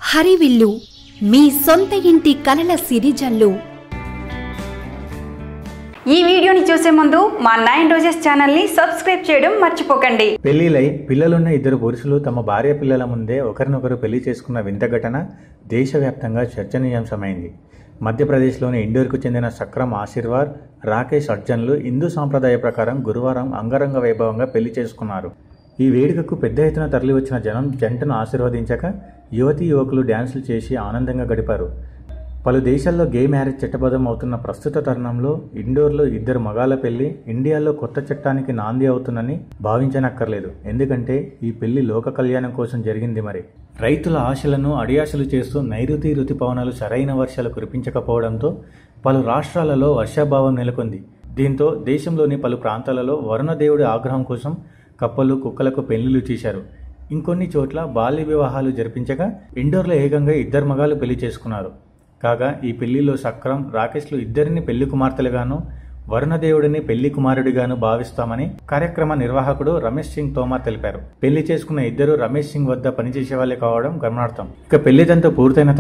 హరివిల్లు మీ సొంత ఇంటి కలల సిరిజల్లు ఈ వీడియోని చూసే ముందు మా నైన్ రోజెస్ ఛానల్ని సబ్స్క్రైబ్ చేయడం మర్చిపోకండి పెళ్లిలై పిల్లలున్న ఇద్దరు పురుషులు తమ భార్య పిల్లల ముందే ఒకరినొకరు పెళ్లి చేసుకున్న వింత ఘటన దేశవ్యాప్తంగా చర్చనీయాంశమైంది మధ్యప్రదేశ్లోని ఇండోర్కు చెందిన సక్రమ్ ఆశీర్వాద్ రాకేష్ అర్జన్లు హిందూ సాంప్రదాయ ప్రకారం గురువారం అంగరంగ వైభవంగా పెళ్లి చేసుకున్నారు ఈ వేడుకకు పెద్ద ఎత్తున తరలివచ్చిన జనం జంటను ఆశీర్వదించక యువతీ యువకులు డ్యాన్సులు చేసి ఆనందంగా గడిపారు పలు దేశాల్లో గే మ్యారేజ్ చట్టబద్ధం అవుతున్న ప్రస్తుత తరుణంలో ఇండోర్లో ఇద్దరు మగాల పెళ్లి ఇండియాలో కొత్త చట్టానికి నాంది అవుతుందని భావించనక్కర్లేదు ఎందుకంటే ఈ పెళ్లి లోక కళ్యాణం కోసం జరిగింది మరి రైతుల ఆశలను అడియాశలు చేస్తూ నైరుతి రుతుపవనాలు సరైన వర్షాలు కురిపించకపోవడంతో పలు రాష్ట్రాలలో వర్షాభావం నెలకొంది దీంతో దేశంలోని పలు ప్రాంతాలలో వరుణదేవుడి ఆగ్రహం కోసం కప్పలు కుక్కలకు పెళ్లిళ్లు చేశారు ఇంకొన్ని చోట్ల బాల్య వివాహాలు జరిపించగా ఇండోర్లో ఏకంగా ఇద్దరు మగాలు పెళ్లి చేసుకున్నారు కాగా ఈ పెళ్లిలో సక్రం రాకేష్లు ఇద్దరిని పెళ్లి కుమార్తెలుగాను వరుణదేవుడిని పెళ్లి కుమారుడిగాను భావిస్తామని కార్యక్రమ నిర్వాహకుడు రమేష్ సింగ్ తోమార్ తెలిపారు పెళ్లి చేసుకున్న ఇద్దరు రమేష్ సింగ్ వద్ద పనిచేసే వాళ్ళే కావడం గమనార్థం ఇక పెళ్లిదంతా పూర్తయిన